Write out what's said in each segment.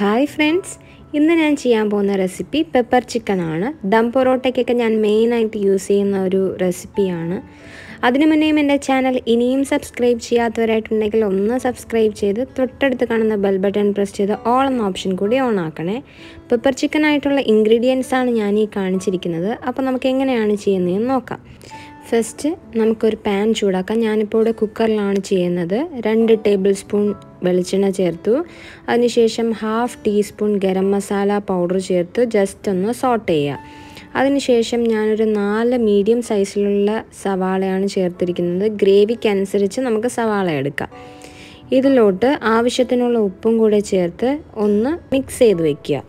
hi friends ഇന്ന് ഞാൻ ചെയ്യാൻ പോകുന്ന റെസിപ്പി പെപ്പർ ചിക്കൻ ആണ് ദം പൊറോട്ടയ്ക്കൊക്കെ ഞാൻ മെയിനായിട്ട് യൂസ് ചെയ്യുന്ന ഒരു റെസിപ്പിയാണ് അതിനു മുന്നേയും എൻ്റെ ചാനൽ ഇനിയും സബ്സ്ക്രൈബ് ചെയ്യാത്തവരായിട്ടുണ്ടെങ്കിൽ ഒന്ന് സബ്സ്ക്രൈബ് ചെയ്ത് തൊട്ടടുത്ത് കാണുന്ന ബെൽ ബട്ടൺ പ്രസ് ചെയ്ത് ഓൾ എന്ന ഓപ്ഷൻ കൂടി ഓൺ ആക്കണേ പെപ്പർ ചിക്കൻ ആയിട്ടുള്ള ഇൻഗ്രീഡിയൻസ് ആണ് ഞാൻ ഈ കാണിച്ചിരിക്കുന്നത് അപ്പോൾ നമുക്ക് എങ്ങനെയാണ് ചെയ്യുന്നതെന്ന് നോക്കാം ഫസ്റ്റ് നമുക്കൊരു പാൻ ചൂടാക്കാം ഞാനിപ്പോൾ ഇവിടെ കുക്കറിലാണ് ചെയ്യുന്നത് രണ്ട് ടേബിൾ സ്പൂൺ വെളിച്ചെണ്ണ ചേർത്തു അതിനുശേഷം half teaspoon garam masala powder ചേർത്ത് ജസ്റ്റ് ഒന്ന് സോട്ട് ചെയ്യുക അതിനുശേഷം ഞാനൊരു നാല് മീഡിയം സൈസിലുള്ള സവാളയാണ് ചേർത്തിരിക്കുന്നത് ഗ്രേവിക്ക് അനുസരിച്ച് നമുക്ക് സവാള എടുക്കാം ഇതിലോട്ട് ആവശ്യത്തിനുള്ള ഉപ്പും കൂടെ ചേർത്ത് ഒന്ന് മിക്സ് ചെയ്ത് വെക്കുക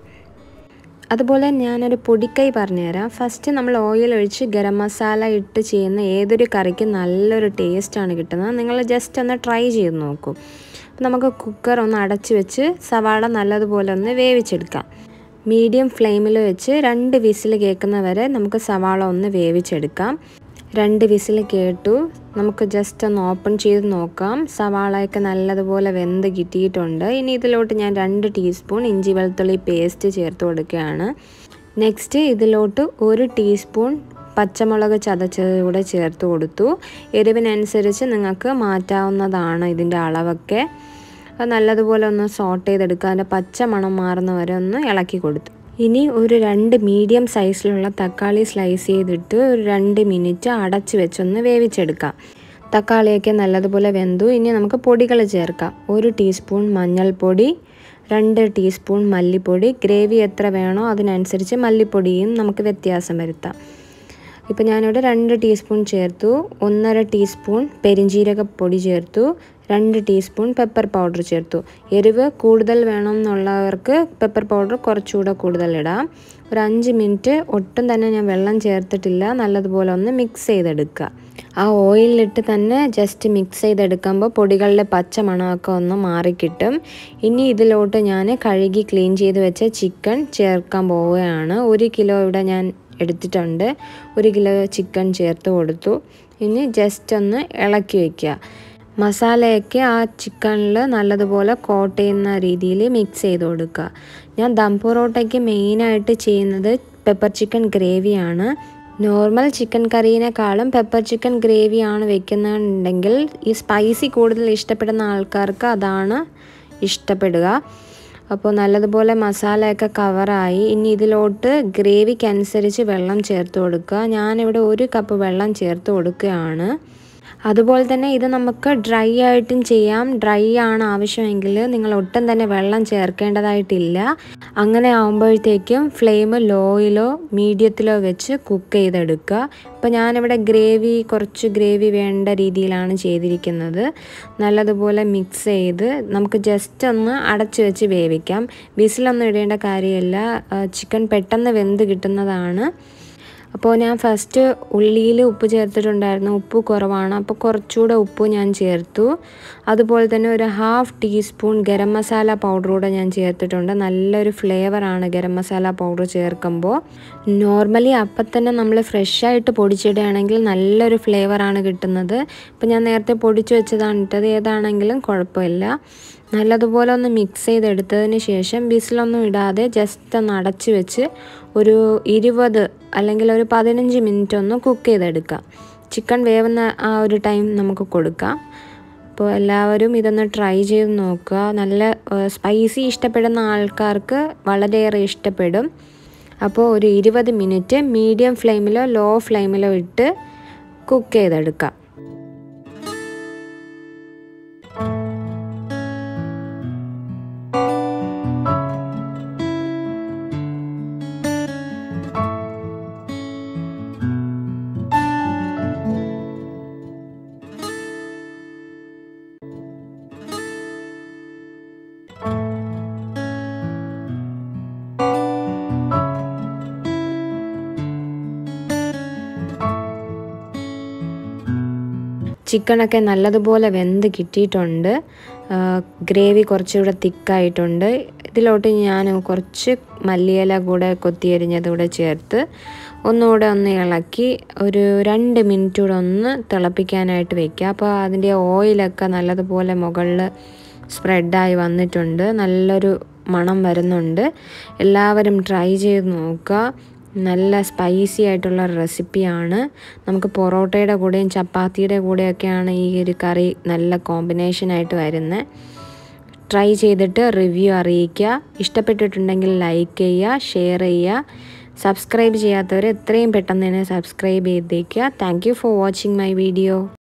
അതുപോലെ ഞാനൊരു പൊടിക്കൈ പറഞ്ഞുതരാം ഫസ്റ്റ് നമ്മൾ ഓയിൽ ഒഴിച്ച് ഗരം മസാല ഇട്ട് ചെയ്യുന്ന ഏതൊരു കറിക്കും നല്ലൊരു ടേസ്റ്റാണ് കിട്ടുന്നത് നിങ്ങൾ ജസ്റ്റ് ഒന്ന് ട്രൈ ചെയ്ത് നോക്കൂ അപ്പോൾ നമുക്ക് കുക്കർ ഒന്ന് അടച്ച് വെച്ച് സവാള നല്ലതുപോലെ ഒന്ന് വേവിച്ചെടുക്കാം മീഡിയം ഫ്ലെയിമിൽ വെച്ച് രണ്ട് വിസിൽ കേൾക്കുന്ന വരെ നമുക്ക് സവാള ഒന്ന് വേവിച്ചെടുക്കാം രണ്ട് വിസിൽ കേട്ടു നമുക്ക് ജസ്റ്റ് ഒന്ന് ഓപ്പൺ ചെയ്ത് നോക്കാം സവാളയൊക്കെ നല്ലതുപോലെ വെന്ത് കിട്ടിയിട്ടുണ്ട് ഇനി ഇതിലോട്ട് ഞാൻ രണ്ട് ടീസ്പൂൺ ഇഞ്ചി വെളുത്തുള്ളി പേസ്റ്റ് ചേർത്ത് കൊടുക്കുകയാണ് നെക്സ്റ്റ് ഇതിലോട്ട് ഒരു ടീസ്പൂൺ പച്ചമുളക് ചതച്ചത് കൂടെ ചേർത്ത് കൊടുത്തു എരിവിനനുസരിച്ച് നിങ്ങൾക്ക് മാറ്റാവുന്നതാണ് ഇതിൻ്റെ അളവൊക്കെ അത് നല്ലതുപോലെ ഒന്ന് സോട്ട് ചെയ്തെടുക്കുക അതിൻ്റെ പച്ച മണം മാറുന്ന വരെ ഒന്ന് ഇളക്കി കൊടുത്തു ഇനി ഒരു രണ്ട് മീഡിയം സൈസിലുള്ള തക്കാളി സ്ലൈസ് ചെയ്തിട്ട് ഒരു രണ്ട് മിനിറ്റ് അടച്ച് വെച്ചൊന്ന് വേവിച്ചെടുക്കാം തക്കാളിയൊക്കെ നല്ലതുപോലെ വെന്തു ഇനി നമുക്ക് പൊടികൾ ചേർക്കാം ഒരു ടീസ്പൂൺ മഞ്ഞൾപ്പൊടി രണ്ട് ടീസ്പൂൺ മല്ലിപ്പൊടി ഗ്രേവി എത്ര വേണോ അതിനനുസരിച്ച് മല്ലിപ്പൊടിയും നമുക്ക് വ്യത്യാസം വരുത്താം ഇപ്പോൾ ഞാനിവിടെ രണ്ട് ടീസ്പൂൺ ചേർത്തു ഒന്നര ടീസ്പൂൺ പെരിഞ്ജീരകപ്പൊടി ചേർത്തു രണ്ട് ടീസ്പൂൺ പെപ്പർ പൗഡർ ചേർത്തു എരിവ് കൂടുതൽ വേണം എന്നുള്ളവർക്ക് പെപ്പർ പൗഡർ കുറച്ചുകൂടെ കൂടുതൽ ഇടാം ഒരു അഞ്ച് മിനിറ്റ് ഒട്ടും തന്നെ ഞാൻ വെള്ളം ചേർത്തിട്ടില്ല നല്ലതുപോലെ ഒന്ന് മിക്സ് ചെയ്തെടുക്കുക ആ ഓയിലിട്ട് തന്നെ ജസ്റ്റ് മിക്സ് ചെയ്തെടുക്കുമ്പോൾ പൊടികളുടെ പച്ച മണമൊക്കെ ഒന്ന് മാറിക്കിട്ടും ഇനി ഇതിലോട്ട് ഞാൻ കഴുകി ക്ലീൻ ചെയ്ത് വെച്ച ചിക്കൻ ചേർക്കാൻ പോവുകയാണ് ഒരു കിലോ ഇവിടെ ഞാൻ എടുത്തിട്ടുണ്ട് ഒരു കിലോ ചിക്കൻ ചേർത്ത് കൊടുത്തു ഇനി ജസ്റ്റ് ഒന്ന് ഇളക്കി വയ്ക്കുക മസാലയൊക്കെ ആ ചിക്കനിൽ നല്ലതുപോലെ കോട്ട് ചെയ്യുന്ന രീതിയിൽ മിക്സ് ചെയ്ത് കൊടുക്കുക ഞാൻ ദം പൊറോട്ടയ്ക്ക് മെയിനായിട്ട് ചെയ്യുന്നത് പെപ്പർ ചിക്കൻ ഗ്രേവിയാണ് നോർമൽ ചിക്കൻ കറീനേക്കാളും പെപ്പർ ചിക്കൻ ഗ്രേവിയാണ് വെക്കുന്നുണ്ടെങ്കിൽ ഈ സ്പൈസി കൂടുതൽ ഇഷ്ടപ്പെടുന്ന ആൾക്കാർക്ക് അതാണ് ഇഷ്ടപ്പെടുക അപ്പോൾ നല്ലതുപോലെ മസാലയൊക്കെ കവറായി ഇനി ഇതിലോട്ട് ഗ്രേവിക്ക് അനുസരിച്ച് വെള്ളം ചേർത്ത് കൊടുക്കുക ഞാനിവിടെ ഒരു കപ്പ് വെള്ളം ചേർത്ത് കൊടുക്കുകയാണ് അതുപോലെ തന്നെ ഇത് നമുക്ക് ഡ്രൈ ആയിട്ടും ചെയ്യാം ഡ്രൈ ആണ് ആവശ്യമെങ്കിൽ നിങ്ങൾ ഒട്ടും തന്നെ വെള്ളം ചേർക്കേണ്ടതായിട്ടില്ല അങ്ങനെ ആകുമ്പോഴത്തേക്കും ഫ്ലെയിം ലോയിലോ മീഡിയത്തിലോ വെച്ച് കുക്ക് ചെയ്തെടുക്കുക ഇപ്പോൾ ഞാനിവിടെ ഗ്രേവി കുറച്ച് ഗ്രേവി വേണ്ട രീതിയിലാണ് ചെയ്തിരിക്കുന്നത് നല്ലതുപോലെ മിക്സ് ചെയ്ത് നമുക്ക് ജസ്റ്റ് ഒന്ന് അടച്ചു വെച്ച് വേവിക്കാം വിസിലൊന്നും ഇടേണ്ട കാര്യമില്ല ചിക്കൻ പെട്ടെന്ന് വെന്ത് കിട്ടുന്നതാണ് അപ്പോൾ ഞാൻ ഫസ്റ്റ് ഉള്ളിയിൽ ഉപ്പ് ചേർത്തിട്ടുണ്ടായിരുന്നു ഉപ്പ് കുറവാണ് അപ്പോൾ കുറച്ചുകൂടെ ഉപ്പ് ഞാൻ ചേർത്തു അതുപോലെ തന്നെ ഒരു half teaspoon garam masala powder കൂടെ ഞാൻ ചേർത്തിട്ടുണ്ട് നല്ലൊരു ഫ്ലേവറാണ് ഗരം മസാല പൗഡർ ചേർക്കുമ്പോൾ നോർമലി അപ്പം തന്നെ നമ്മൾ ഫ്രഷായിട്ട് പൊടിച്ചിടുകയാണെങ്കിൽ നല്ലൊരു ഫ്ലേവറാണ് കിട്ടുന്നത് ഇപ്പോൾ ഞാൻ നേരത്തെ പൊടിച്ചു വെച്ചതാണ് ഇട്ടത് ഏതാണെങ്കിലും കുഴപ്പമില്ല നല്ലതുപോലെ ഒന്ന് മിക്സ് ചെയ്തെടുത്തതിന് ശേഷം വിസിലൊന്നും ഇടാതെ ജസ്റ്റ് ഒന്ന് അടച്ച് വെച്ച് ഒരു ഇരുപത് അല്ലെങ്കിൽ ഒരു പതിനഞ്ച് മിനിറ്റ് ഒന്ന് കുക്ക് ചെയ്തെടുക്കാം ചിക്കൻ വേവുന്ന ആ ഒരു ടൈം നമുക്ക് കൊടുക്കാം അപ്പോൾ എല്ലാവരും ഇതൊന്ന് ട്രൈ ചെയ്ത് നോക്കുക നല്ല സ്പൈസി ഇഷ്ടപ്പെടുന്ന ആൾക്കാർക്ക് വളരെയേറെ ഇഷ്ടപ്പെടും അപ്പോൾ ഒരു ഇരുപത് മിനിറ്റ് മീഡിയം ഫ്ലെയിമിലോ ലോ ഫ്ലെയിമിലോ ഇട്ട് കുക്ക് ചെയ്തെടുക്കാം ചിക്കനൊക്കെ നല്ലതുപോലെ വെന്ത് കിട്ടിയിട്ടുണ്ട് ഗ്രേവി കുറച്ചുകൂടെ തിക്കായിട്ടുണ്ട് ഇതിലോട്ട് ഞാൻ കുറച്ച് മല്ലിയില കൂടെ കൊത്തിയരിഞ്ഞത് കൂടെ ചേർത്ത് ഒന്നുകൂടെ ഒന്ന് ഇളക്കി ഒരു രണ്ട് മിനിറ്റ് കൂടെ ഒന്ന് തിളപ്പിക്കാനായിട്ട് വെക്കുക അപ്പോൾ അതിൻ്റെ ഓയിലൊക്കെ നല്ലതുപോലെ മുകളിൽ സ്പ്രെഡായി വന്നിട്ടുണ്ട് നല്ലൊരു മണം വരുന്നുണ്ട് എല്ലാവരും ട്രൈ ചെയ്ത് നോക്കുക നല്ല സ്പൈസി ആയിട്ടുള്ള റെസിപ്പിയാണ് നമുക്ക് പൊറോട്ടയുടെ കൂടെയും ചപ്പാത്തിയുടെ കൂടെയൊക്കെയാണ് ഈ ഒരു കറി നല്ല കോമ്പിനേഷനായിട്ട് വരുന്നത് ട്രൈ ചെയ്തിട്ട് റിവ്യൂ അറിയിക്കുക ഇഷ്ടപ്പെട്ടിട്ടുണ്ടെങ്കിൽ ലൈക്ക് ചെയ്യുക ഷെയർ ചെയ്യുക സബ്സ്ക്രൈബ് ചെയ്യാത്തവർ എത്രയും പെട്ടെന്ന് തന്നെ സബ്സ്ക്രൈബ് ചെയ്തേക്കുക thank you for watching my video